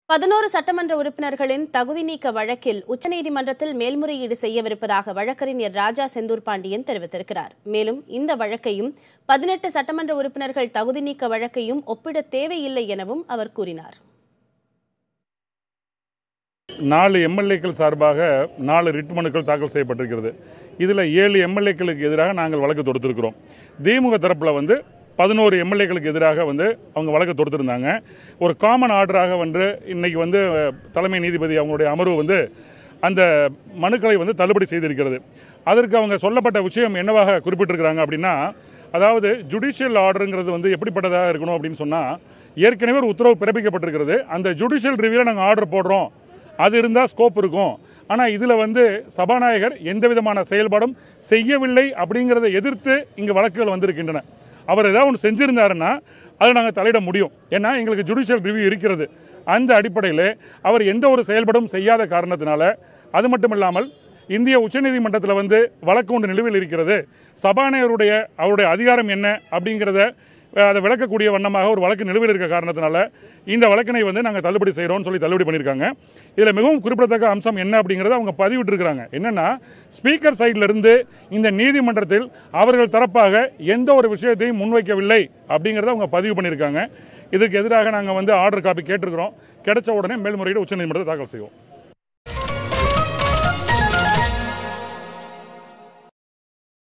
பதினோரு சட்டமன்ற உறுப்பினர்களின் தகுதி நீக்க வழக்கில் உச்சநீதிமன்றத்தில் மேல்முறையீடு செய்யவிருப்பதாக வழக்கறிஞர் ராஜா செந்தூர் பாண்டியன் தெரிவித்திருக்கிறார் மேலும் இந்த வழக்கையும் பதினெட்டு சட்டமன்ற உறுப்பினர்கள் தகுதி நீக்க வழக்கையும் ஒப்பிட தேவையில்லை எனவும் அவர் கூறினார் நாலு எம்எல்ஏக்கள் சார்பாக நாலு ரிட் மனுக்கள் தாக்கல் செய்யப்பட்டிருக்கிறது இதில் ஏழு எம்எல்ஏக்களுக்கு எதிராக நாங்கள் வழக்கு தொடுத்திருக்கிறோம் திமுக தரப்பில் வந்து பதினோரு எம்எல்ஏக்களுக்கு எதிராக வந்து அவங்க வழக்கு தொடுத்திருந்தாங்க ஒரு காமன் ஆர்டராக வந்து இன்னைக்கு வந்து அஹ், தலைமை நீதிபதி அவங்களுடைய அமர்வு வந்து அந்த மனுக்களை வந்து தள்ளுபடி செய்திருக்கிறது அதற்கு அவங்க சொல்லப்பட்ட விஷயம் என்னவாக குறிப்பிட்டிருக்கிறாங்க அப்படின்னா அதாவது ஜுடிஷியல் ஆர்டருங்கிறது வந்து எப்படிப்பட்டதாக இருக்கணும் அப்படின்னு சொன்னால் ஏற்கனவே ஒரு உத்தரவு பிறப்பிக்கப்பட்டிருக்கிறது அந்த ஜுடிஷியல் ரிவ்யூவில் நாங்கள் ஆர்டர் போடுறோம் அது இருந்தால் ஸ்கோப் இருக்கும் ஆனால் இதில் வந்து சபாநாயகர் எந்த விதமான செயல்பாடும் செய்யவில்லை அப்படிங்கிறத எதிர்த்து இங்கே வழக்குகள் வந்திருக்கின்றன அவர் ஏதாவது ஒன்று செஞ்சிருந்தாருன்னா அதை நாங்கள் தலையிட முடியும் ஏன்னா எங்களுக்கு ஜுடிஷியல் ரிவ்யூ இருக்கிறது அந்த அடிப்படையில் அவர் எந்த ஒரு செயல்படும் செய்யாத காரணத்தினால அது மட்டும் இல்லாமல் இந்திய உச்சநீதிமன்றத்தில் வந்து வழக்கு ஒன்று நிலுவையில் இருக்கிறது சபாநாயகருடைய அவருடைய அதிகாரம் என்ன அப்படிங்கிறத அஹ், அதை விளக்கக்கூடிய வண்ணமாக ஒரு வழக்கு நிலுவையில் இருக்க காரணத்தினால இந்த வழக்கினை வந்து நாங்கள் தள்ளுபடி செய்கிறோம்னு சொல்லி தள்ளுபடி பண்ணியிருக்காங்க இதில் மிகவும் குறிப்பிடத்தக்க அம்சம் என்ன அப்படிங்கிறத அவங்க பதிவிட்டிருக்கிறாங்க என்னன்னா ஸ்பீக்கர் சைடில் இருந்து இந்த நீதிமன்றத்தில் அவர்கள் தரப்பாக எந்த ஒரு விஷயத்தையும் முன்வைக்கவில்லை அப்படிங்கிறத அவங்க பதிவு பண்ணியிருக்காங்க இதுக்கு எதிராக நாங்கள் வந்து ஆர்டர் காப்பி கேட்டிருக்கிறோம் கிடைச்ச உடனே மேல்முறையீடு உச்சநீதிமன்றத்தை தாக்கல் செய்வோம்